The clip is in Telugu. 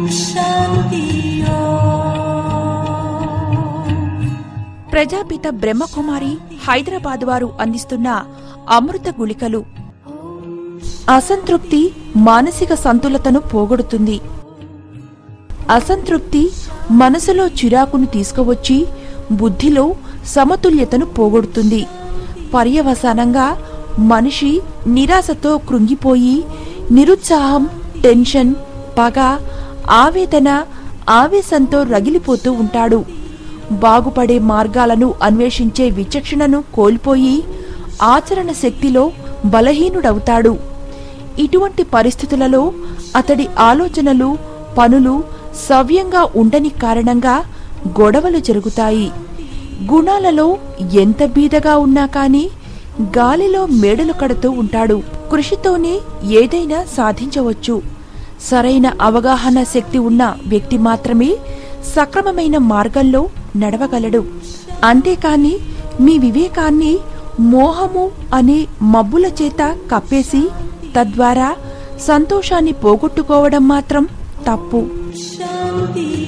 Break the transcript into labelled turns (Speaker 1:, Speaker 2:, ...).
Speaker 1: शान्ति
Speaker 2: ప్రజాపిత బ్రహ్మకుమారి హైదరాబాద్ వారు అందిస్తున్న అమృత గుళికలు అసంతృప్తి మానసిక సంతులతను పోగొడుతుంది అసంతృప్తి మనసులో చిరాకును తీసుకువచ్చి బుద్ధిలో సమతుల్యతను పోగొడుతుంది పర్యవసానంగా మనిషి నిరాశతో కృంగిపోయి నిరుత్సాహం టెన్షన్ పగ ఆవేదన ఆవేశంతో రగిలిపోతూ ఉంటాడు బాగుపడే మార్గాలను అన్వేషించే విచక్షణను కోల్పోయి ఆచరణ శక్తిలో బలహీనుడవుతాడు ఇటువంటి పరిస్థితులలో అతడి ఆలోచనలు పనులు సవ్యంగా ఉండని కారణంగా గొడవలు జరుగుతాయి గుణాలలో ఎంత బీదగా ఉన్నా కాని గాలిలో మేడలు కడుతూ ఉంటాడు కృషితోనే ఏదైనా సాధించవచ్చు సరైన అవగాహన శక్తి ఉన్న వ్యక్తి మాత్రమే సక్రమమైన మార్గంలో నడవగలడు అంతేకాని మీ వివేకాన్ని మోహము అనే మబ్బుల చేత కప్పేసి తద్వారా సంతోషాన్ని పోగొట్టుకోవడం మాత్రం తప్పు
Speaker 1: शान्ति